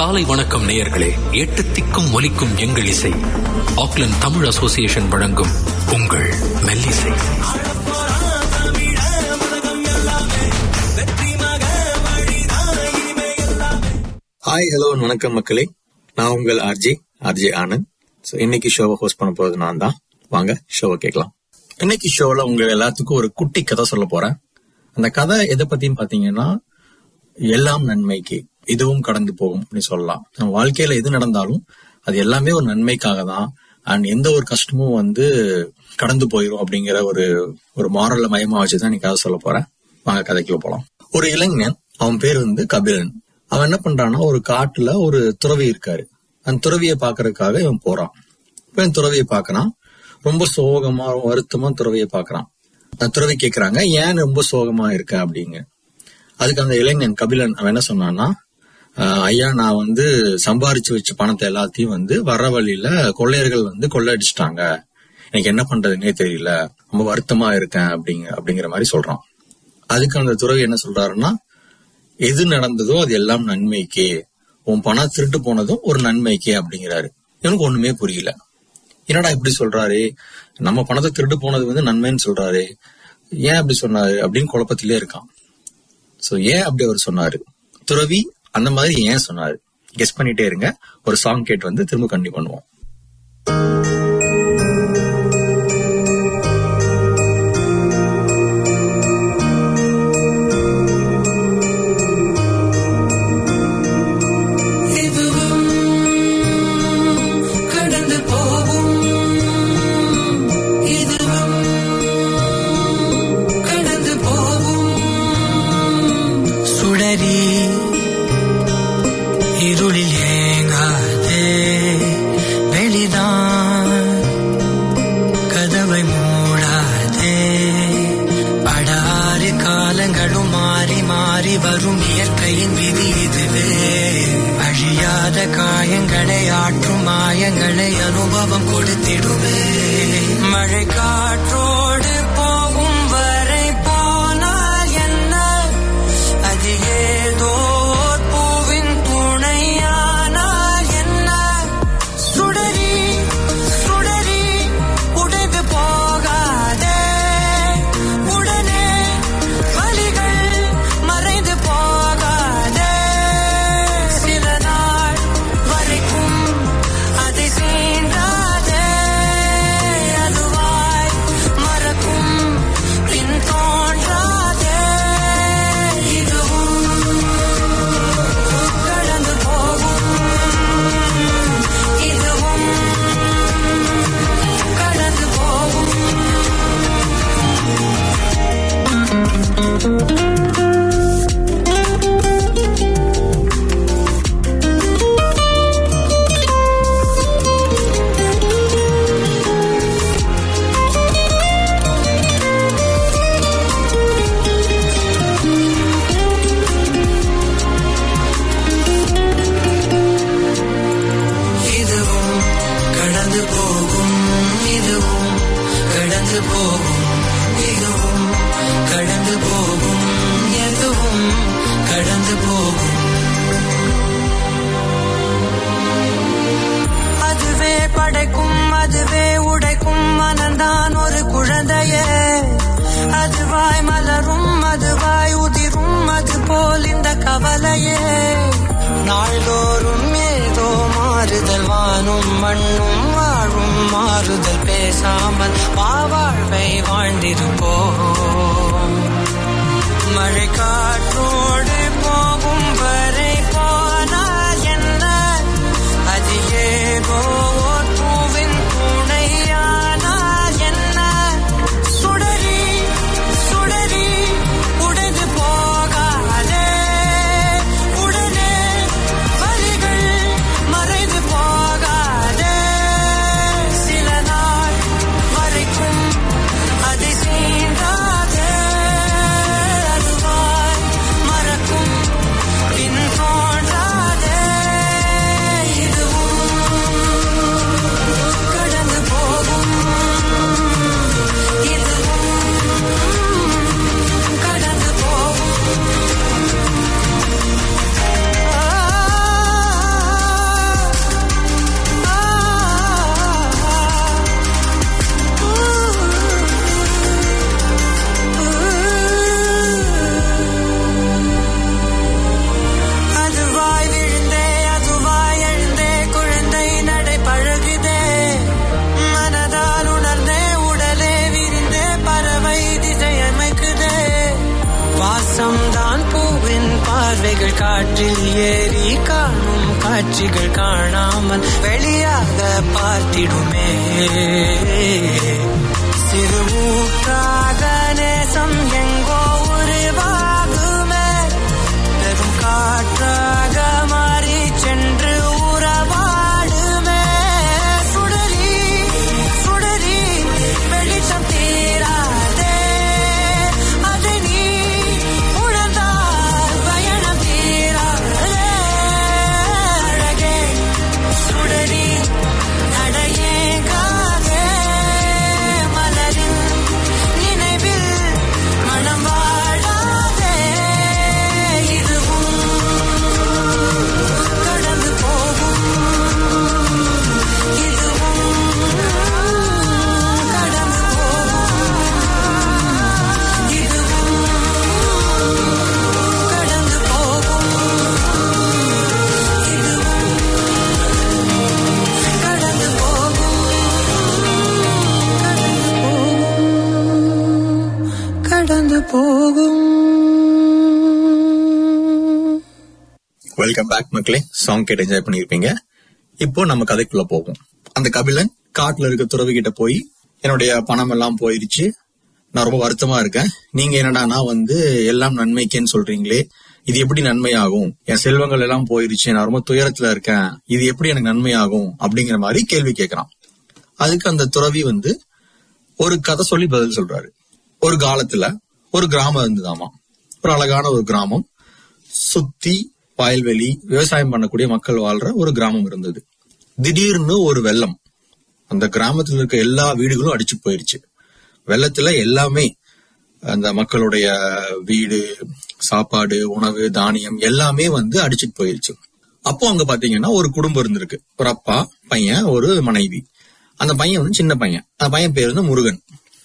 காலை வணக்கம் நேயர்களே எட்டு திக்கும் ஒலிக்கும் எங்கள் இசை ஆக்லண்ட் தமிழ் அசோசியேஷன் வழங்கும் உங்கள் மெல்லிசை ஹாய் ஹலோ வணக்கம் மக்களே நான் உங்கள் ஆர்ஜே ஆர்ஜே ஆனந்த் ஸோ இன்னைக்கு ஷோவை ஹோஸ்ட் பண்ண போறது நான் தான் வாங்க ஷோவை கேட்கலாம் இன்னைக்கு ஷோவில் உங்க எல்லாத்துக்கும் ஒரு குட்டி கதை சொல்ல போறேன் அந்த கதை எதை பத்தியும் பாத்தீங்கன்னா எல்லாம் நன்மைக்கு இதுவும் கடந்து போகும் அப்படின்னு சொல்லலாம் நம்ம வாழ்க்கையில எது நடந்தாலும் அது எல்லாமே ஒரு நன்மைக்காக தான் அண்ட் எந்த ஒரு கஷ்டமும் வந்து கடந்து போயிடும் அப்படிங்கிற ஒரு ஒரு மாரல்ல மையமா வச்சுதான் நீ கதை சொல்ல போறேன் வாங்க கதைக்குள்ள போலாம் ஒரு இளைஞன் அவன் பேர் வந்து கபிலன் அவன் என்ன பண்றான்னா ஒரு காட்டுல ஒரு துறவி இருக்காரு அந்த துறவியை பாக்குறதுக்காக இவன் போறான் இவன் துறவியை பாக்குறான் ரொம்ப சோகமா வருத்தமா துறவியை பாக்குறான் அந்த துறவி கேக்குறாங்க ஏன் ரொம்ப சோகமா இருக்க அப்படிங்க அதுக்கு அந்த இளைஞன் கபிலன் அவன் என்ன சொன்னான்னா "ஆஹ், ஐயா நான் வந்து சம்பாரிச்சு வச்ச பணத்தை எல்லாத்தையும் வந்து வர வழியில கொள்ளையர்கள் வந்து கொள்ளையடிச்சிட்டாங்க எனக்கு என்ன பண்றதுன்னே தெரியல ரொம்ப வருத்தமா இருக்கேன் அப்படிங்க அப்படிங்கிற மாதிரி சொல்றான் அதுக்கு அந்த துறவி என்ன சொல்றாருன்னா எது நடந்ததோ அது எல்லாம் நன்மைக்கே உன் பணம் திருட்டு போனதும் ஒரு நன்மைக்கே அப்படிங்கிறாரு இவனுக்கு ஒண்ணுமே புரியல என்னடா இப்படி சொல்றாரு நம்ம பணத்தை திருட்டு போனது வந்து நன்மைன்னு சொல்றாரு ஏன் அப்படி சொன்னாரு அப்படின்னு குழப்பத்திலே இருக்கான் சோ ஏன் அப்படி அவர் சொன்னாரு துறவி அந்த மாதிரி ஏன் சொன்னாரு கெஸ் பண்ணிட்டே இருங்க ஒரு சாங் கேட்டு வந்து திரும்ப கண்டினியூ பண்ணுவோம் இதுவும் கடந்து போகும் இதுவும் கடந்து போகும் சுடரி இருளில் ஏங்காதே வெளிதான் கதவை மூடாதே படாறு காலங்களும் மாறி மாறி வரும் இயற்கையின் விதி இதுவே அழியாத காயங்களை ஆற்றும் மாயங்களை அனுபவம் கொடுத்திடுவே மழை காற்றோடு போகும் வரை போனால் என்ன அது ஏதோ ஓர் பூவின் துணையானால் என்ன சுடரி சுடரி உடைந்து போகாதே உடனே வலிகள் மறைந்து போகாதே சில நாள் வரைக்கும் அதை சீண்டாதே அதுவாய் மறக்கும் பின் தோன்றாதே இதுவும் கடந்து போகும் இதுவும் கடந்து போகும் இதுவும் கடந்து போகும் இதுவும் கடந்து போகும் இதுவும் கடந்து போகும் எதுவும் கடந்து போகும் அதுவே படைக்கும் அதுவே உடைக்கும் மனந்தான் ஒரு குழந்தையே அதுவாய் மலரும் அதுவாய் உதிரும் அது போல் இந்த கவலையே நாள்தோறும் ஏதோ மாறுதல் வானும் மண்ணும் வாழும் மாறுதல் பேசாமல் வாழ்வை வாழ்ந்திருப்போம் மழை காற்றோடு போகும் வரை போனால் என்ன அது ஏதோ ஓர் பூவின் துணையானால் என்ன சுடரி சுடரி உடைந்து போகாதே உடனே வலிகள் மறைந்து போகாதே சில நாள் வரைக்கும் அதை சீண்டாதே அதுவாய் நேசம்தான் பூவின் பார்வைகள் காற்றில் ஏறி காணும் காட்சிகள் காணாமல் வெளியாக பார்த்திடுமே சிறு ஊற்றாக நேசம் எங்கோ உருவாகுமே பெரும் காற்றாக மாறி சென்று உறவாடுமே சுடரி சுடரி வெளிச்சம் தீராதே அதை நீ உணர்ந்தால் பயணம் தீராதே அழகே சுடரி நடையேகாதே மலரின் நினைவில் மனம் வாழாதே இதுவும் கடந்து போகும் இதுவும் கடந்து போகும் இதுவும் கடந்து போகும் இதுவும் கடந்து போகும் கடந்து போகும் வெல்கம் பேக் மக்களே சாங் கேட்டு என்ஜாய் பண்ணிருப்பீங்க இப்போ நம்ம கதைக்குள்ள போவோம் அந்த கபிலன் காட்டுல இருக்க துறவி கிட்ட போய் என்னுடைய பணம் எல்லாம் போயிருச்சு நான் ரொம்ப வருத்தமா இருக்கேன் நீங்க என்னடானா வந்து எல்லாம் நன்மைக்கேன்னு சொல்றீங்களே இது எப்படி நன்மையாகும் என் செல்வங்கள் எல்லாம் போயிருச்சு நான் ரொம்ப துயரத்துல இருக்கேன் இது எப்படி எனக்கு நன்மையாகும் அப்படிங்கிற மாதிரி கேள்வி கேட்கறான் அதுக்கு அந்த துறவி வந்து ஒரு கதை சொல்லி பதில் சொல்றாரு ஒரு காலத்துல ஒரு கிராமம் இருந்ததாமா ஒரு அழகான ஒரு கிராமம் சுத்தி வயல்வெளி விவசாயம் பண்ணக்கூடிய மக்கள் வாழ்ற ஒரு கிராமம் இருந்தது திடீர்னு ஒரு வெள்ளம் அந்த கிராமத்துல இருக்க எல்லா வீடுகளும் அடிச்சு போயிருச்சு வெள்ளத்துல எல்லாமே அந்த மக்களுடைய வீடு சாப்பாடு உணவு தானியம் எல்லாமே வந்து அடிச்சிட்டு போயிருச்சு அப்போ அங்க பாத்தீங்கன்னா ஒரு குடும்பம் இருந்திருக்கு ஒரு அப்பா பையன் ஒரு மனைவி அந்த பையன் வந்து சின்ன பையன் அந்த பையன் பேர் வந்து முருகன்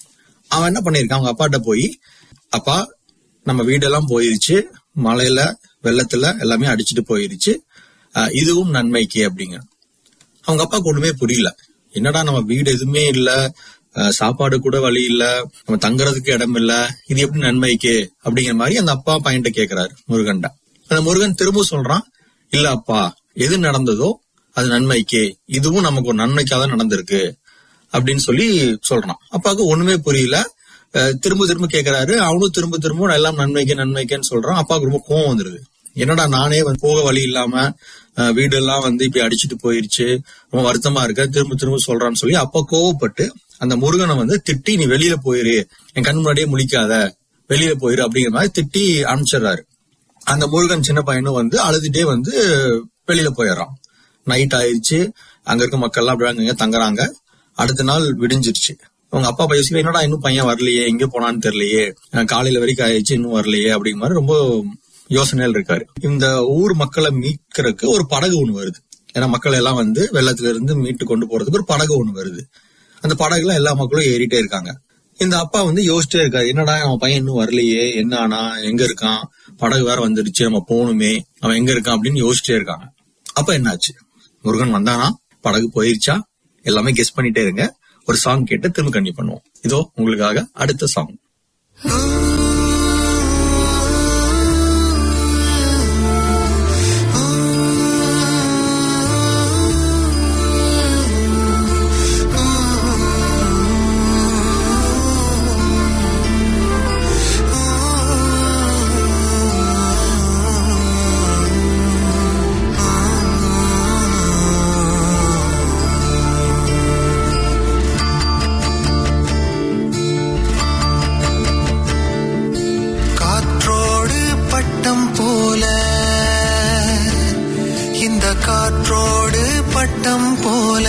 அவன் என்ன பண்ணிருக்கான் அவங்க அப்பாட்ட போய் அப்பா நம்ம வீடெல்லாம் போயிருச்சு மழையில வெள்ளத்துல எல்லாமே அடிச்சிட்டு போயிருச்சு அஹ் இதுவும் நன்மைக்கு அப்படிங்க அவங்க அப்பாவுக்கு ஒண்ணுமே புரியல என்னடா நம்ம வீடு எதுவுமே இல்ல அஹ் சாப்பாடு கூட வழி இல்ல நம்ம தங்குறதுக்கு இடம் இல்ல இது எப்படி நன்மைக்கு அப்படிங்கிற மாதிரி அந்த அப்பா பையன்ட்ட கேக்குறாரு முருகன்டா அந்த முருகன் திரும்ப சொல்றான் இல்ல அப்பா எது நடந்ததோ அது நன்மைக்கு இதுவும் நமக்கு ஒரு நன்மைக்காக தான் நடந்திருக்கு அப்படின்னு சொல்லி சொல்றான் அப்பாவுக்கு ஒண்ணுமே புரியல அஹ் திரும்ப திரும்ப கேக்குறாரு அவனும் திரும்ப திரும்ப எல்லாம் நன்மைக்கு நன்மைக்குன்னு சொல்றான் அப்பாவுக்கு ரொம்ப கோவம் வந்துருது என்னடா நானே வந்து போக வழி இல்லாம அஹ் வீடெல்லாம் வந்து இப்படி அடிச்சிட்டு போயிருச்சு ரொம்ப வருத்தமா இருக்க திரும்ப திரும்ப சொல்றான்னு சொல்லி அப்பா கோவப்பட்டு அந்த முருகனை வந்து திட்டி நீ வெளியில போயிரு என் கண் முன்னாடியே முழிக்காத வெளியில போயிரு அப்படிங்கிற மாதிரி திட்டி அனுப்பிச்சிடுறாரு அந்த முருகன் சின்ன பையனும் வந்து அழுதுட்டே வந்து வெளியில போயிடுறான் நைட் ஆயிருச்சு அங்க இருக்க மக்கள் எல்லாம் அப்படியே அங்கங்க தங்குறாங்க அடுத்த நாள் விடிஞ்சிருச்சு அவங்க அப்பா பையன் என்னடா இன்னும் பையன் வரலையே எங்க போனான்னு தெரியலையே அஹ் காலையில வரைக்கும் ஆயிடுச்சு இன்னும் வரலையே அப்படிங்கிற மாதிரி ரொம்ப யோசனையில் இருக்காரு இந்த ஊர் மக்களை மீட்கறதுக்கு ஒரு படகு ஒண்ணு வருது ஏன்னா மக்கள் எல்லாம் வந்து வெள்ளத்துல இருந்து மீட்டு கொண்டு போறதுக்கு ஒரு படகு ஒண்ணு வருது அந்த படகுல எல்லா மக்களும் ஏறிட்டே இருக்காங்க இந்த அப்பா வந்து யோசிச்சிட்டே இருக்காரு என்னடா அவன் பையன் இன்னும் வரலையே என்ன ஆனா எங்க இருக்கான் படகு வேற வந்துடுச்சு நம்ம போகணுமே அவன் எங்க இருக்கான் அப்படின்னு யோசிச்சிட்டே இருக்காங்க அப்ப என்னாச்சு முருகன் வந்தானா படகு போயிருச்சா எல்லாமே கெஸ் பண்ணிட்டே இருங்க ஒரு சாங் கேட்டு திரும்ப கண்டினியூ பண்ணுவோம் இதோ உங்களுக்காக அடுத்த சாங் காற்றோடு பட்டம் போல இந்த காற்றோடு பட்டம் போல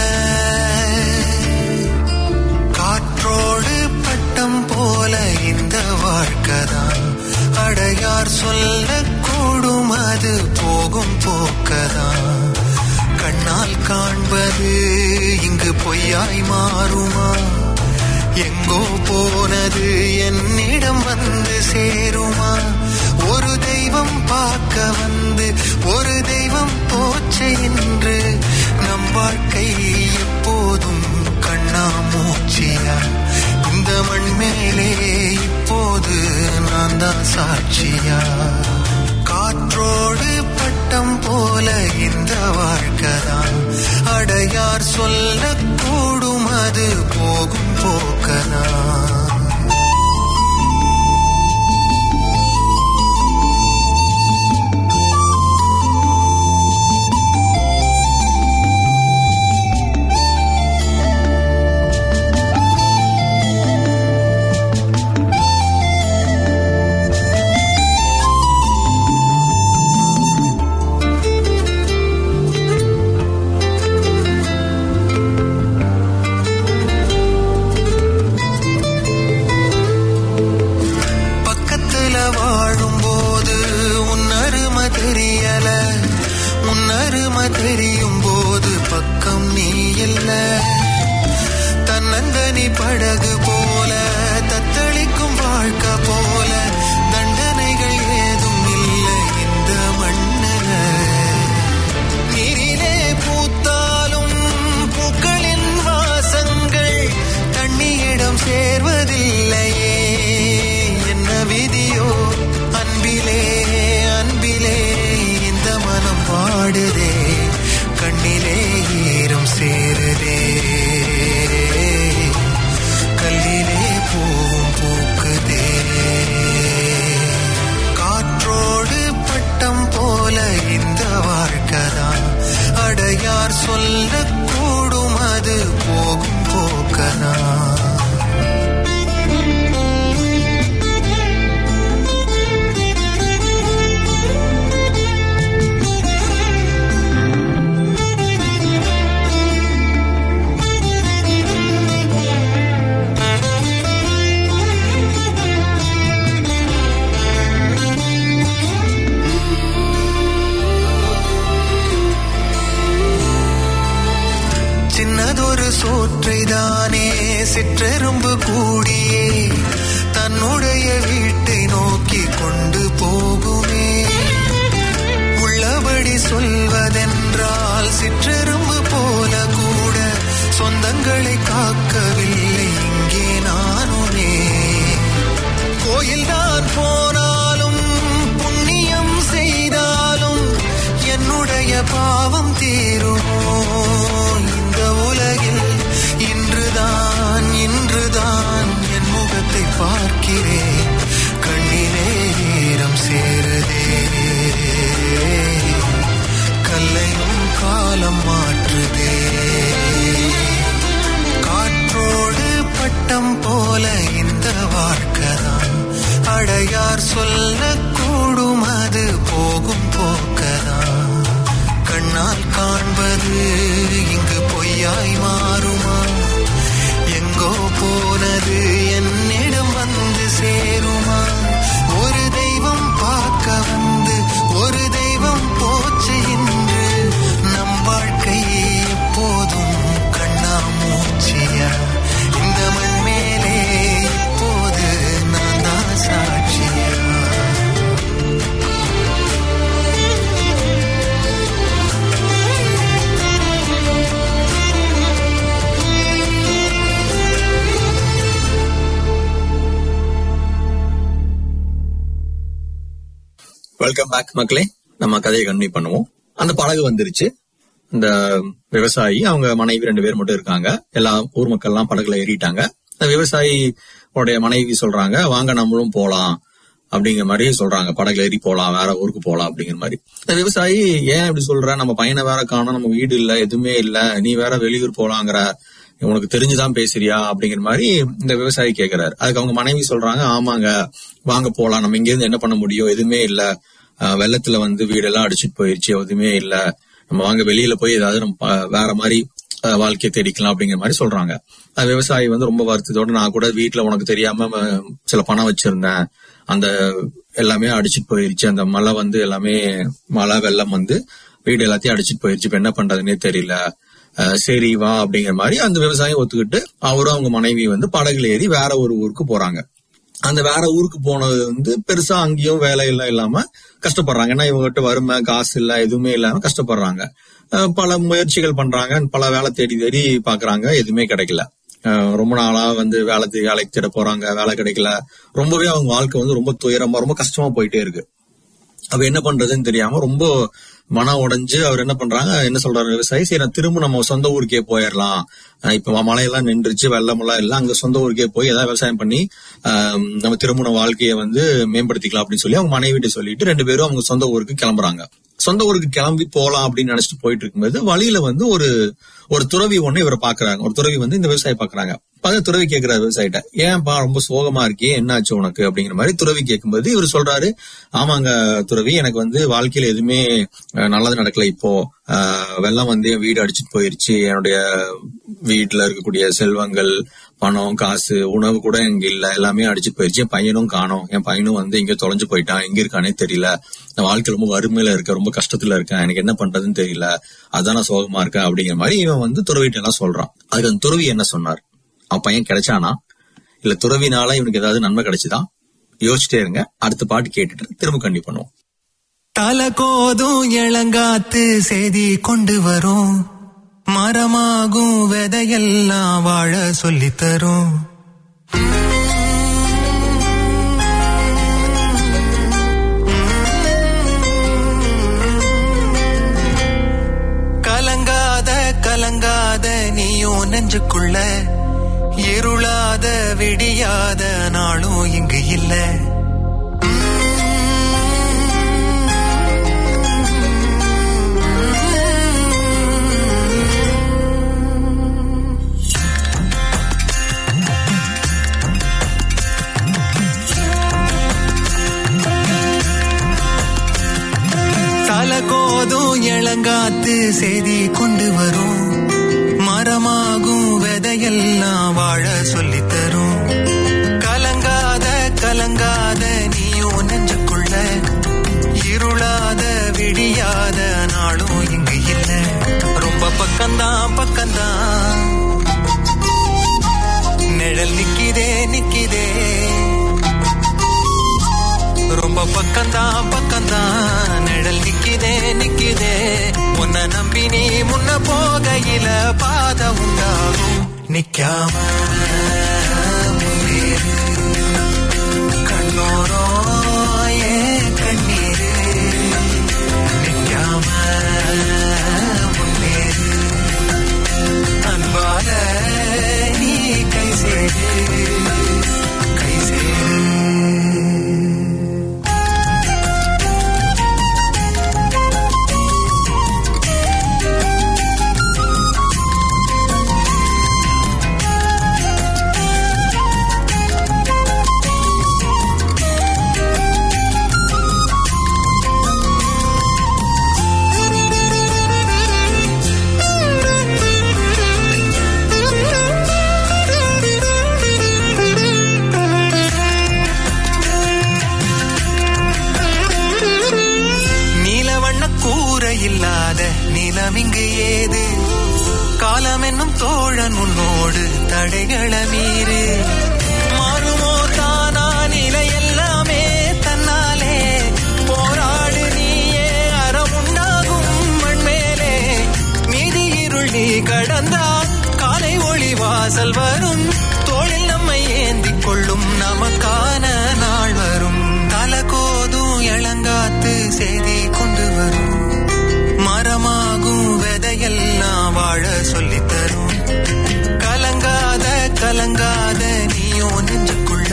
காற்றோடு பட்டம் போல இந்த வாழ்க்கைதான் அடையார் சொல்லக்கூடும் அது போகும் போக்கதான் கண்ணால் காண்பது இங்கு பொய்யாய் மாறுமா எங்கோ போனது என்னிடம் வந்து சேருமா ஒரு தெய்வம் பார்க்க வந்து ஒரு தெய்வம் போச்சு என்று நம் வாழ்க்கை எப்போதும் கண்ணா மூச்சியா இந்த இந்த மண் மேலே இப்போது நான் தான் சாட்சியா காற்றோடு பட்டம் போல இந்த வாழ்க்கைதான் அடையார் சொல்லக்கூடும் அது போகும் போக்கதான் பக்கத்துல வாழும்போது உன் அருமை தெரியல உன் அருமை தெரியும் போது பக்கம் நீ இல்ல தன்னந்தனி படகு போல தத்தளிக்கும் வாழ்க்கை போல தண்டனைகள் ஏதும் இல்லை இந்த மண்ணுல நீரிலே பூத்தாலும் பூக்களின் வாசங்கள் தண்ணியிடம் சேர்வதில்லையே என்ன விதியோ அன்பிலே அன்பிலே இந்த மனம் பாடுதே கண்ணிலே ஈரம் சேருதே கல்லிலே பூவும் பூக்குதே காற்றோடு பட்டம் போல இந்த வாழ்க்கைதான் அடையார் சொல்லக்கூடும் அது போகும் போக்கதான் சின்னதொரு சோற்றைதானே சிற்றெரும்பு கூடியே தன்னுடைய வீட்டை நோக்கி கொண்டு போகுமே உள்ளபடி சொல்வதென்றால் சிற்றெரும்பு போல கூட சொந்தங்களை காக்கவில்லை இங்கே நானுமே கோயில் தான் போனாலும் புண்ணியம் செய்தாலும் என்னுடைய பாவம் தீருமோ இந்த உலகில் இன்றுதான் இன்றுதான் என் முகத்தை பார்க்கிறேன் கண்ணிலே ஈரம் சேருதே கல்லையும் காலம் மாற்றுதே காற்றோடு பட்டம் போல இந்த வாழ்க்கைதான் அடையார் சொல்லக்கூடும் அது போகும் போக்கதான் கண்ணால் காண்பது இங்கு பொய்யாய் மாறுமா எங்கோ போனது என்னிடம் வந்து சேருமா ஒரு தெய்வம் பார்க்க வந்து ஒரு தெய்வம் போச்சு இன்று நம் வாழ்க்கை எப்போதும் கண்ணாமூச்சியா இந்த மண் மேலே இப்போது நான் தான் சாட்சியா வெல்கம் பேக் மக்களே நம்ம கதையை கன்டினியூ பண்ணுவோம் அந்த படகு வந்துருச்சு இந்த விவசாயி அவங்க மனைவி ரெண்டு பேர் மட்டும் இருக்காங்க எல்லா ஊர் மக்கள் எல்லாம் படகுல ஏறிட்டாங்க அந்த விவசாயி உடைய மனைவி சொல்றாங்க வாங்க நம்மளும் போலாம் அப்படிங்கிற மாதிரி சொல்றாங்க படகுல ஏறி போலாம் வேற ஊருக்கு போலாம் அப்படிங்கிற மாதிரி இந்த விவசாயி ஏன் இப்படி சொல்ற நம்ம பையனை வேற காணோம் நம்ம வீடு இல்ல எதுவுமே இல்ல நீ வேற வெளியூர் போலாங்கிற உனக்கு தெரிஞ்சுதான் பேசுறியா அப்படிங்கிற மாதிரி இந்த விவசாயி கேக்குறாரு அதுக்கு அவங்க மனைவி சொல்றாங்க ஆமாங்க வாங்க போலாம் நம்ம இங்க இருந்து என்ன பண்ண முடியும் எதுவுமே இல்ல அஹ் வெள்ளத்துல வந்து வீடெல்லாம் அடிச்சிட்டு போயிருச்சு எதுவுமே இல்ல நம்ம வாங்க வெளியில போய் ஏதாவது நம்ம ப- வேற மாதிரி அஹ், வாழ்க்கையை தேடிக்கலாம் அப்படிங்கிற மாதிரி சொல்றாங்க அது விவசாயி வந்து ரொம்ப வருத்தத்தோட நான் கூட வீட்டுல உனக்கு தெரியாம அஹ், சில பணம் வச்சிருந்தேன் அந்த எல்லாமே அடிச்சிட்டு போயிருச்சு அந்த மழை வந்து எல்லாமே மழை வெள்ளம் வந்து வீடு எல்லாத்தையும் அடிச்சிட்டு போயிருச்சு இப்ப என்ன பண்றதுன்னே தெரியல அஹ், சரி வா அப்படிங்கிற மாதிரி அந்த விவசாயி ஒத்துக்கிட்டு அவரும் அவங்க மனைவி வந்து படகுல ஏறி வேற ஒரு ஊருக்கு போறாங்க அந்த வேற ஊருக்கு போனது வந்து பெருசா அங்கேயும் வேலை எல்லாம் இல்லாம கஷ்டப்படுறாங்க ஏன்னா இவங்ககிட்ட வறுமை காசு இல்ல எதுவுமே இல்லாம கஷ்டப்படுறாங்க அஹ் பல முயற்சிகள் பண்றாங்க பல வேலை தேடி தேடி பாக்குறாங்க எதுவுமே கிடைக்கல அஹ் ரொம்ப நாளா வந்து வேலை தே- வேலைக்கு தேட போறாங்க வேலை கிடைக்கல ரொம்பவே அவங்க வாழ்க்கை வந்து ரொம்ப துயரமா ரொம்ப கஷ்டமா போயிட்டே இருக்கு அப்ப என்ன பண்றதுன்னு தெரியாம ரொம்ப மன உடைஞ்சு அவர் என்ன பண்றாங்க என்ன சொல்றாரு விவசாயி சரி நான் திரும்ப நம்ம சொந்த ஊருக்கே போயிடலாம் அஹ் இப்ப மழையெல்லாம் நின்றுச்சு வெள்ளமெல்லாம் எல்லாம் அங்க சொந்த ஊருக்கே போய் ஏதாவது விவசாயம் பண்ணி ஆஹ் நம்ம திருமண வாழ்க்கையை வந்து மேம்படுத்திக்கலாம் அப்படின்னு சொல்லி அவங்க மனைவிட்டு சொல்லிட்டு ரெண்டு பேரும் அவங்க சொந்த ஊருக்கு கிளம்புறாங்க சொந்த ஊருக்கு கிளம்பி போலாம் அப்படின்னு நினைச்சிட்டு போயிட்டு இருக்கும்போது வழியில வந்து ஒரு ஒரு துறவி ஒண்ணு இவரை பாக்குறாங்க ஒரு துறவி வந்து இந்த விவசாயி பாக்குறாங்க பார்த்து துறவி கேக்குறாரு விவசாயிட்ட ஏன்பா ரொம்ப சோகமா இருக்கே என்னாச்சு உனக்கு அப்படிங்கிற மாதிரி துறவி கேட்கும்போது இவர் சொல்றாரு ஆமாங்க துறவி எனக்கு வந்து வாழ்க்கையில எதுவுமே அஹ், நல்லது நடக்கல இப்போ அஹ், வெள்ளம் வந்து என் வீடு அடிச்சிட்டு போயிருச்சு என்னுடைய வீட்டுல இருக்கக்கூடிய செல்வங்கள் பணம் காசு உணவு கூட எங்க இல்ல எல்லாமே அடிச்சிட்டு போயிருச்சு என் பையனும் காணோம் என் பையனும் வந்து எங்க தொலைஞ்சு போயிட்டான் எங்க இருக்கானே தெரியல நான் வாழ்க்கை ரொம்ப வறுமையில இருக்கேன் ரொம்ப கஷ்டத்துல இருக்கேன் எனக்கு என்ன பண்றதுன்னு தெரியல அதான் நான் சோகமா இருக்கேன் அப்படிங்கிற மாதிரி இவன் வந்து துறவிட்ட எல்லாம் சொல்றான் அதுக்கு அந்த துறவி என்ன சொன்னார் அவன் பையன் கிடைச்சானா இல்ல துறவினால இவனுக்கு ஏதாவது நன்மை கிடைச்சுதா யோசிச்சிட்டே இருங்க அடுத்த பாட்டு கேட்டுட்டு திரும்ப கண்டி பண்ணுவோம் தல கோதும் இளங்காத்து செய்தி கொண்டு வரும் மரமாகும் விதையெல்லாம் வாழ சொல்லித் தரும் கலங்காத கலங்காத நீயும் நெஞ்சுக்குள்ள இருளாத விடியாத நாளும் இங்கு இல்லை தல கோதும் இளங்காத்து செய்தி கொண்டு வரும் மரமாகும் விதையெல்லாம் வாழ சொல்லித் தரும் கலங்காத கலங்காத நீயும் நெஞ்சுக்குள்ள இருளாத விடியாத நாளும் இங்கு இல்ல ரொம்ப பக்கம்தான் பக்கம்தான் நிழல் நிக்கிதே நிக்கிதே ரொம்ப பக்கம்தான் பக்கம்தான் நிழல் நிக்கிதே நிக்கிதே உன்னை நம்பி நீ முன்ன போகையில பாத உண்டாகும் நிக்காம முன்னேறு. கண்ணோரோ ஏன் கண்ணீரு நிக்காம முன்னேறு. அன்பால நீ கை சேரு கை சேரு நீலவண்ண கூரை இல்லாத நிலம் இங்கு ஏது காலம் என்னும் தோழன் உன்னோடு தடைகள மீறு மாறுமோ தானா நிலை எல்லாமே தன்னாலே போராடு நீயே அறம் உண்டாகும் மண்மேலே மீதி இருள் நீ கடந்தால் காலை ஒளி வாசல் வரும் தோளில் நம்மை ஏந்திக் கொள்ளும் நமக்கான நாள் வரும் தலகோதும் இளங்காத்து செய்தி கொண்டு வரும் மரமாகும் விதையெல்லாம் வாழ சொல்லித் தரும் கலங்காத கலங்காத நீயும் நெஞ்சுக்குள்ள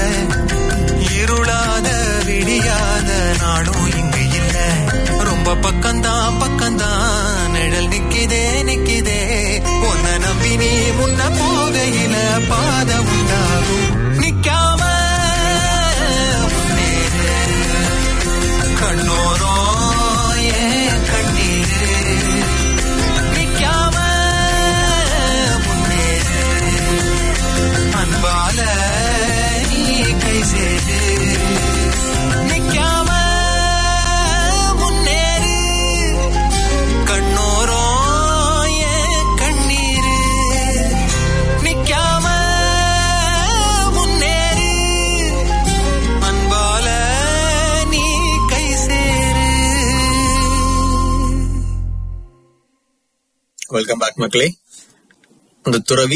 இருளாத விடியாத நாளும் இங்கு இல்ல ரொம்ப பக்கம்தான் பக்கம்தான் நிழல் நிக்கிதே நிக்கிதே உன்னை நம்பி நீ முன்ன போகையில பாத உண்டாகும் நிக்காம முன்னேறு. கண்ணோரோ ஏன் கண்ணீரு நிக்காம முன்னேறு. அன்பால நீ கை சேரு நிக்காம முன்னேறு கண்ணோரோ ஏன் கண்ணீரு நிக்காம முன்னேறு அன்பால நீ கை சேரு வெல்கம் பேக் மக்களே அந்த துறவி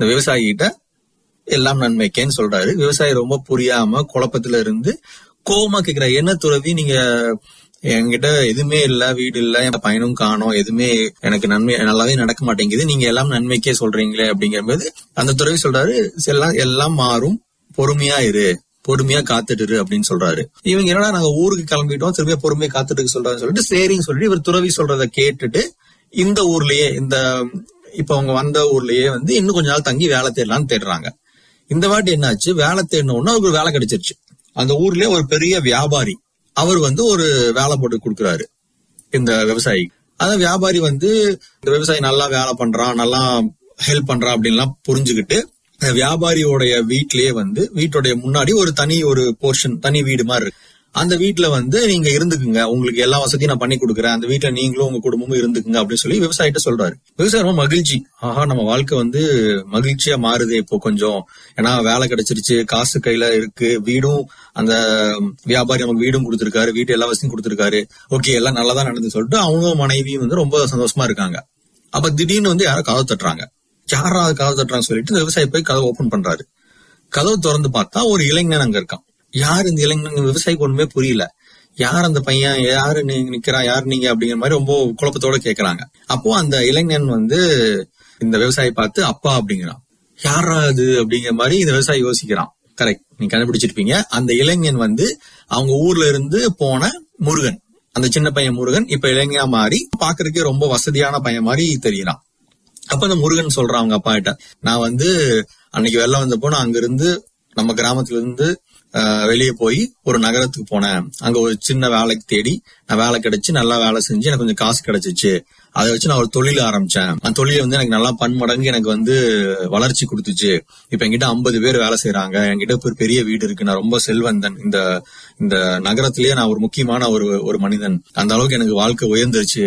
இந்த விவசாயி கிட்ட எல்லாம் நன்மைக்கேன்னு சொல்றாரு விவசாயி ரொம்ப புரியாம குழப்பத்துல இருந்து கோவமா கேக்குற என்ன துறவி நீங்க என்கிட்ட எதுவுமே இல்ல வீடு இல்ல என் பையனும் காணோம் எதுவுமே எனக்கு நன்மை நல்லாவே நடக்க மாட்டேங்குது நீங்க எல்லாம் நன்மைக்கே சொல்றீங்களே அப்படிங்கும்போது அந்த துறவி சொல்றாரு எல்லாம் எல்லாம் மாறும் பொறுமையா இரு பொறுமையா காத்துட்டு இரு அப்படின்னு சொல்றாரு இவங்க என்னடா நாங்க ஊருக்கு கிளம்பிட்டோம் திரும்பியா பொறுமையா காத்துட்டு இருக்க சொல்றாருன்னு சொல்லிட்டு சரின்னு சொல்லிட்டு இவர் துறவி சொல்றத கேட்டுட்டு இந்த ஊர்லயே இந்த இப்ப அவங்க வந்த ஊர்லயே வந்து இன்னும் கொஞ்ச நாள் தங்கி வேலை தேடலாம்னு தேடுறாங்க இந்த வாட்டி என்னாச்சு வேலை தேடணும்னா அவருக்கு ஒரு வேலை கிடைச்சிருச்சு அந்த ஊர்லயே ஒரு பெரிய வியாபாரி அவர் வந்து ஒரு வேலை போட்டு கொடுக்குறாரு இந்த விவசாயி அந்த வியாபாரி வந்து இந்த விவசாயி நல்லா வேலை பண்றான் நல்லா ஹெல்ப் பண்றான் அப்படின்லாம் புரிஞ்சுக்கிட்டு அந்த வியாபாரியோடைய வீட்லயே வந்து வீட்டுடைய முன்னாடி ஒரு தனி ஒரு போர்ஷன் தனி வீடு மாதிரி இருக்கு அந்த வீட்ல வந்து நீங்க இருந்துக்குங்க உங்களுக்கு எல்லா வசதியும் நான் பண்ணி கொடுக்குறேன் அந்த வீட்ல நீங்களும் உங்க குடும்பமும் இருந்துக்குங்க அப்படின்னு சொல்லி விவசாயிட்ட சொல்றாரு விவசாயி ரொம்ப மகிழ்ச்சி ஆஹா நம்ம வாழ்க்கை வந்து மகிழ்ச்சியா மாறுது இப்போ கொஞ்சம் ஏன்னா வேலை கிடைச்சிருச்சு காசு கையில இருக்கு வீடும் அந்த வியாபாரி நமக்கு வீடும் கொடுத்திருக்காரு வீட்டு எல்லா வசதியும் கொடுத்திருக்காரு ஓகே எல்லாம் நல்லதா நடந்து சொல்லிட்டு அவங்க மனைவியும் வந்து ரொம்ப சந்தோஷமா இருக்காங்க அப்ப திடீர்னு வந்து யாரோ கதவு தட்டுறாங்க யாரா கதவு தட்டுறான்னு சொல்லிட்டு இந்த விவசாயி போய் கதவை ஓபன் பண்றாரு கதவு திறந்து பார்த்தா ஒரு இளைஞன் அங்க இருக்கான் யார் இந்த இளைஞன் விவசாயிக்கு ஒண்ணுமே புரியல யார் அந்த பையன் யாரு நீங்க நிக்கிறா யார் நீங்க அப்படிங்கிற மாதிரி ரொம்ப குழப்பத்தோட கேக்குறாங்க அப்போ அந்த இளைஞன் வந்து இந்த விவசாயி பார்த்து அப்பா அப்படிங்கிறான் யாரா அது அப்படிங்கிற மாதிரி இந்த விவசாயி யோசிக்கிறான் கரெக்ட் நீங்க கண்டுபிடிச்சிருப்பீங்க அந்த இளைஞன் வந்து அவங்க ஊர்ல இருந்து போன முருகன் அந்த சின்ன பையன் முருகன் இப்ப இளைஞனா மாறி பாக்குறதுக்கே ரொம்ப வசதியான பையன் மாதிரி தெரியறான் அப்ப அந்த முருகன் சொல்றான் அவங்க அப்பா கிட்ட நான் வந்து அன்னைக்கு வெள்ளம் வந்தப்போ நான் அங்கிருந்து நம்ம கிராமத்துல இருந்து ஆஹ், வெளியே போய் ஒரு நகரத்துக்கு போனேன் அங்க ஒரு சின்ன வேலைக்கு தேடி நான் வேலை கிடைச்சு நல்லா வேலை செஞ்சு எனக்கு கொஞ்சம் காசு கிடைச்சிச்சு அதை வச்சு நான் ஒரு தொழில் ஆரம்பிச்சேன் அந்த தொழில் வந்து எனக்கு நல்லா பன்மடங்கு எனக்கு வந்து வளர்ச்சி கொடுத்துச்சு இப்ப என்கிட்ட ஐம்பது பேர் வேலை செய்யறாங்க என்கிட்ட இப்ப ஒரு பெரிய வீடு இருக்கு நான் ரொம்ப செல்வந்தன் இந்த இந்த நகரத்திலேயே நான் ஒரு முக்கியமான ஒரு ஒரு மனிதன் அந்த அளவுக்கு எனக்கு வாழ்க்கை உயர்ந்துருச்சு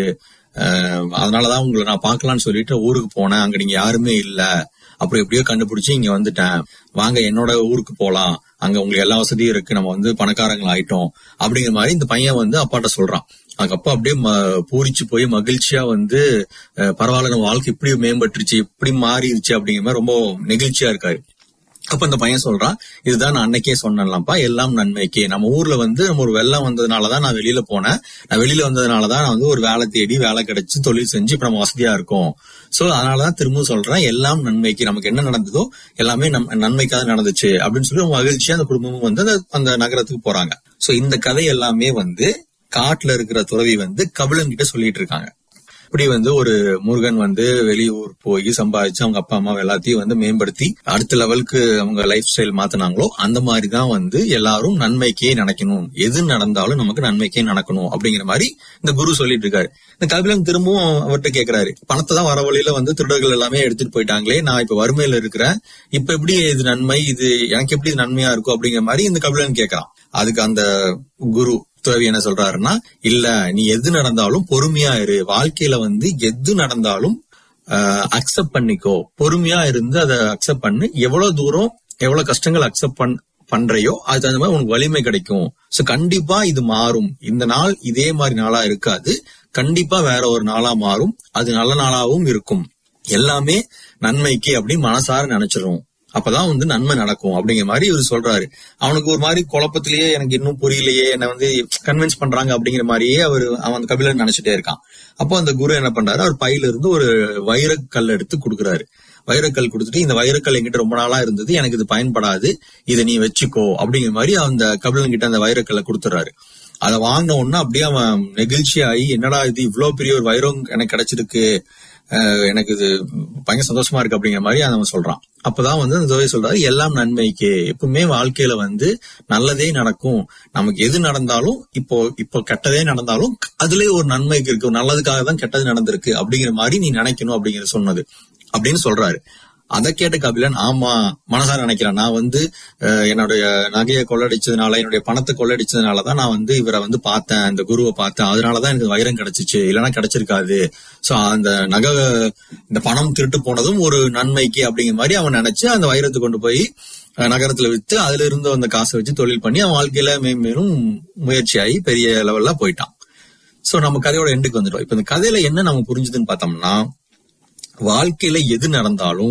அஹ் அதனாலதான் உங்களை நான் பார்க்கலாம்னு சொல்லிட்டு ஊருக்கு போனேன் அங்க நீங்க யாருமே இல்ல அப்படி எப்படியோ கண்டுபிடிச்சு இங்க வந்துட்டேன் வாங்க என்னோட ஊருக்கு போலாம் அங்க உங்களுக்கு எல்லா வசதியும் இருக்கு நம்ம வந்து பணக்காரங்கள் ஆயிட்டோம் அப்படிங்கிற மாதிரி இந்த பையன் வந்து அப்பாட்ட சொல்றான் அதுக்கப்பா அப்படியே ம- பூரிச்சு போய் மகிழ்ச்சியா வந்து அஹ் பரவாயில்ல நம்ம வாழ்க்கை இப்படி மேம்பட்டுருச்சு இப்படி மாறிடுச்சு அப்படிங்கிற மாதிரி ரொம்ப நெகிழ்ச்சியா இருக்காரு அப்ப இந்த பையன் சொல்றான் இதுதான் நான் அன்னைக்கே சொன்னேன்லாம்ப்பா எல்லாம் நன்மைக்கு நம்ம ஊர்ல வந்து நம்ம ஒரு வெள்ளம் வந்ததுனாலதான் நான் வெளியில போனேன் நான் வெளியில வந்ததுனாலதான் நான் வந்து ஒரு வேலை தேடி வேலை கிடைச்சு தொழில் செஞ்சு இப்ப நம்ம வசதியா இருக்கோம் சோ அதனாலதான் திரும்பவும் சொல்றேன் எல்லாம் நன்மைக்கு நமக்கு என்ன நடந்ததோ எல்லாமே நம் நன்மைக்காக நடந்துச்சு அப்படின்னு சொல்லி ரொம்ப மகிழ்ச்சியா அந்த குடும்பமும் வந்து அந்த- அந்த நகரத்துக்கு போறாங்க சோ இந்த கதை எல்லாமே வந்து காட்டுல இருக்கிற துறவி வந்து கபிலன் கிட்ட சொல்லிட்டு இருக்காங்க இப்படி வந்து ஒரு முருகன் வந்து வெளியூர் போய் சம்பாதிச்சு அவங்க அப்பா அம்மா எல்லாத்தையும் வந்து மேம்படுத்தி அடுத்த லெவலுக்கு அவங்க லைஃப் ஸ்டைல் மாத்தினாங்களோ அந்த மாதிரி தான் வந்து எல்லாரும் நன்மைக்கே நினைக்கணும் எது நடந்தாலும் நமக்கு நன்மைக்கே நடக்கணும் அப்படிங்கிற மாதிரி இந்த குரு சொல்லிட்டு இருக்காரு இந்த கபிலன் திரும்பவும் அவர்கிட்ட கேக்குறாரு பணத்தை தான் வர வழியில வந்து திருடர்கள் எல்லாமே எடுத்துட்டு போயிட்டாங்களே நான் இப்ப வறுமையில இருக்கிறேன் இப்ப எப்படி இது நன்மை இது எனக்கு எப்படி இது நன்மையா இருக்கும் அப்படிங்கிற மாதிரி இந்த கபிலன் கேக்குறான் அதுக்கு அந்த குரு துறவி என்ன சொல்றாருன்னா இல்ல நீ எது நடந்தாலும் பொறுமையா இரு வாழ்க்கையில வந்து எது நடந்தாலும் அக்செப்ட் பண்ணிக்கோ பொறுமையா இருந்து அதை அக்செப்ட் பண்ணு எவ்வளவு தூரம் எவ்வளவு கஷ்டங்கள் அக்செப்ட் பண் பண்றையோ அது தகுந்த மாதிரி உனக்கு வலிமை கிடைக்கும் சோ கண்டிப்பா இது மாறும் இந்த நாள் இதே மாதிரி நாளா இருக்காது கண்டிப்பா வேற ஒரு நாளா மாறும் அது நல்ல நாளாவும் இருக்கும் எல்லாமே நன்மைக்கு அப்படின்னு மனசார நினைச்சிரும் அப்பதான் வந்து நன்மை நடக்கும் அப்படிங்கிற மாதிரி இவர் சொல்றாரு அவனுக்கு ஒரு மாதிரி குழப்பத்திலேயே எனக்கு இன்னும் புரியலையே என்ன வந்து கன்வின்ஸ் பண்றாங்க அப்படிங்கிற மாதிரியே அவர் அவன் அந்த கபிலன் நினைச்சிட்டே இருக்கான் அப்போ அந்த குரு என்ன பண்றாரு அவர் பையில இருந்து ஒரு வைரக்கல் எடுத்து கொடுக்குறாரு வைரக்கல் கொடுத்துட்டு இந்த வைரக்கல் என்கிட்ட ரொம்ப நாளா இருந்தது எனக்கு இது பயன்படாது இதை நீ வச்சுக்கோ அப்படிங்கிற மாதிரி அந்த கபிலன் கிட்ட அந்த வைரக்கல்லை கொடுத்துறாரு அதை வாங்கின உடனே அப்படியே அவன் நெகிழ்ச்சியாகி என்னடா இது இவ்வளவு பெரிய ஒரு வைரம் எனக்கு கிடைச்சிருக்கு அஹ் எனக்கு இது பயங்கர சந்தோஷமா இருக்கு அப்படிங்கிற மாதிரி அவன் சொல்றான் அப்பதான் வந்து அந்த துறை சொல்றாரு எல்லாம் நன்மைக்கு எப்பவுமே வாழ்க்கையில வந்து நல்லதே நடக்கும் நமக்கு எது நடந்தாலும் இப்போ இப்போ கெட்டதே நடந்தாலும் அதுலயே ஒரு நன்மைக்கு இருக்கு நல்லதுக்காக தான் கெட்டது நடந்திருக்கு அப்படிங்கிற மாதிரி நீ நினைக்கணும் அப்படிங்கிற சொன்னது அப்படின்னு சொல்றாரு அதை கேட்ட கபிலன் ஆமா மனசார நினைக்கிறேன் நான் வந்து அஹ், என்னுடைய நகையை கொள்ளடிச்சதுனால என்னுடைய பணத்தை கொள்ளடிச்சதுனாலதான் நான் வந்து இவரை வந்து பார்த்தேன் இந்த குருவை பார்த்தேன் அதனாலதான் எனக்கு வைரம் கிடைச்சிச்சு இல்லைன்னா கிடைச்சிருக்காது சோ அந்த நகை இந்த பணம் திருட்டு போனதும் ஒரு நன்மைக்கு அப்படிங்கிற மாதிரி அவன் நினைச்சு அந்த வைரத்தை கொண்டு போய் அஹ், நகரத்துல வித்து அதுல இருந்து அந்த காசை வச்சு தொழில் பண்ணி அவன் வாழ்க்கையில மேன்மேலும் முயற்சியாகி பெரிய லெவல்ல போயிட்டான் சோ நம்ம கதையோட எண்டுக்கு வந்துட்டோம் இப்ப இந்த கதையில என்ன நம்ம புரிஞ்சுதுன்னு பார்த்தோம்னா வாழ்க்கையில எது நடந்தாலும்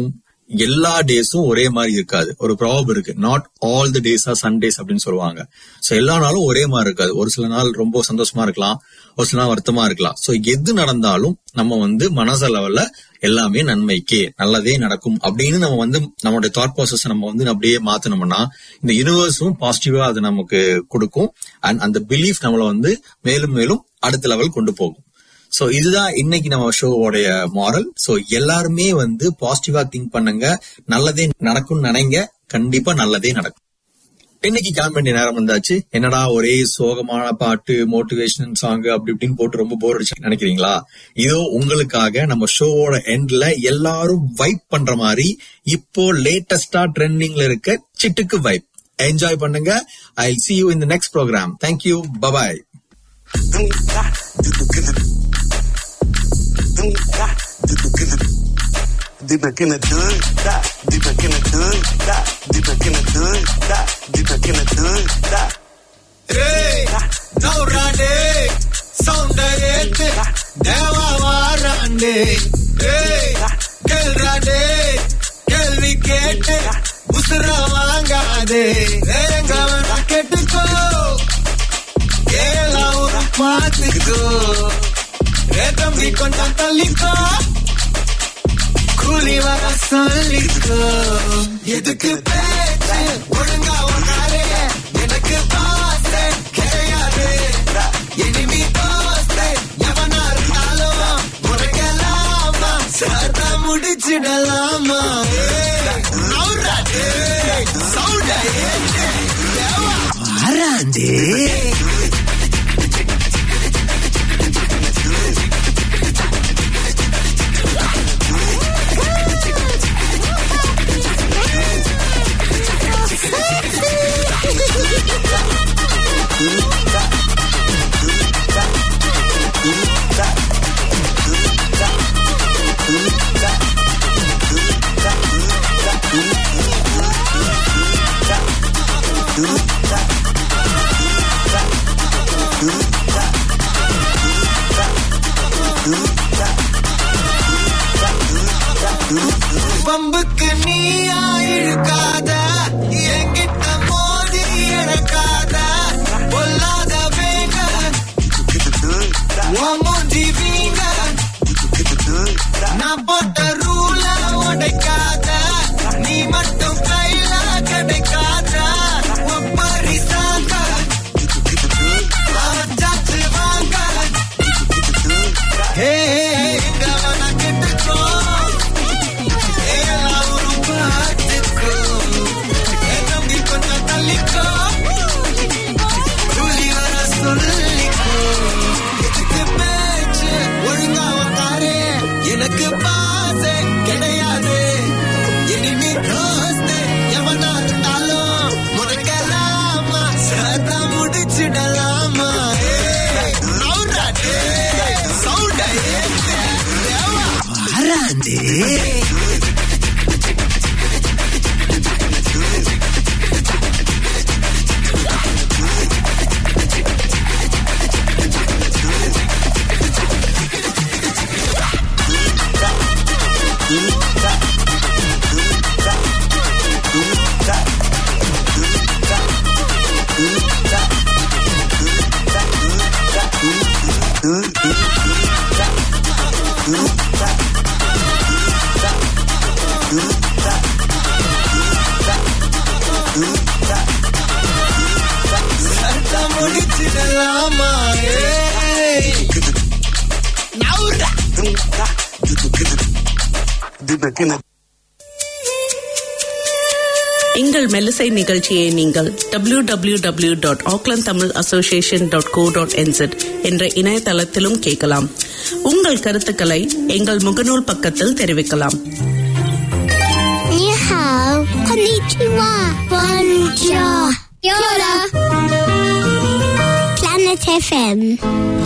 எல்லா டேஸும் ஒரே மாதிரி இருக்காது ஒரு ப்ராப் இருக்கு not all the days are Sundays அப்படின்னு சொல்லுவாங்க சோ எல்லா நாளும் ஒரே மாதிரி இருக்காது ஒரு சில நாள் ரொம்ப சந்தோஷமா இருக்கலாம் ஒரு சில நாள் வருத்தமா இருக்கலாம் சோ எது நடந்தாலும் நம்ம வந்து மனசளவுல எல்லாமே நன்மைக்கே நல்லதே நடக்கும் அப்படின்னு நம்ம வந்து நம்மளுடைய தாட் ப்ராசஸ் நம்ம வந்து அப்படியே மாத்தணும்னா இந்த யூனிவர்ஸும் பாசிட்டிவா அது நமக்கு கொடுக்கும் அண்ட் அந்த பிலீஃப் நம்மள வந்து மேலும் மேலும் அடுத்த லெவல் கொண்டு போகும் சோ இதுதான் இன்னைக்கு நம்ம ஷோவோடைய மாரல் சோ எல்லாருமே வந்து பாசிட்டிவா திங்க் பண்ணுங்க நல்லதே நடக்கும்னு நினைங்க கண்டிப்பா நல்லதே நடக்கும் இன்னைக்கு கிளம்ப வேண்டிய நேரம் வந்தாச்சு என்னடா ஒரே சோகமான பாட்டு மோட்டிவேஷன் சாங் அப்படி இப்படின்னு போட்டு ரொம்ப போர் அடிச்சு நினைக்கிறீங்களா இதோ உங்களுக்காக நம்ம ஷோவோட எண்ட்ல எல்லாரும் வைப் பண்ற மாதிரி இப்போ லேட்டஸ்டா ட்ரெண்டிங்ல இருக்க சிட்டுக்கு வைப் என்ஜாய் பண்ணுங்க ஐ see you in the next program thank you bye bye Deep back in the hood, da. Deep back in the hood, da. Deep back in the hood, da. Deep back in the hood, da. நௌராண்டே சௌந்தரேத்து தேவா வாராண்டே ஏய் கேள்றாண்டே கேள்வி கேட்டு உசுர வாங்காதே வேறங்கவன கேட்டுக்கோ ஏலாவும் பார்த்துக்கோ ஏ தம்பி கொஞ்சம் தள்ளிக்கோ கூலி வர சொல்லிக்கோ எதுக்கு பேச்சு ஒழுங்கா உன்னாரே எனக்கு பாசே கிடையாது இனிமே தோசை எவனா இருந்தாலும் முறைக்கலாமா சர்தா முடிச்சிடலாமா வராண்டே பம்புக்கு நீயா இழுக்காத என்கிட்ட மோதி இழக்காத பொல்லாத வேங்க மூஞ்சி வீங்க நான் போட்ட ரூல உடைக்காத நீ மட்டும் கையில கிடைக்காத ஒப்பரி சாங்க அவச்சாச்சு வாங்க ஹே எங்க வேணா கெட்டுக்கோ எல்லாரும் பார்த்துக்கோ என் தம்பி கொஞ்சம் தள்ளிக்கோ கூலி வர சொல்லிக்கோ எதுக்கு பேச்சு ஒழுங்கா வந்தாரே எனக்கு பாசே கிடையாது இனிமே தோஸ்து எவனா இருந்தாலும் முறைக்கலாமா சதா முடிச்சிடலாமா ஏய், நவுறாதே, சவுண்டை ஏத்து, ஏவா, வராண்டே சட்டை முடிச்சிடலாமா ஏய். நவுறா. Deep back in the எங்கள் மெல்லிசை நிகழ்ச்சியை நீங்கள் W W W dot Auckland Tamil association dot co dot N Z என்ற இணையதளத்திலும் கேட்கலாம் உங்கள் கருத்துக்களை எங்கள் முகநூல் பக்கத்தில் தெரிவிக்கலாம் 你好，こんにちは。Bonjour. Yola. Planet FM.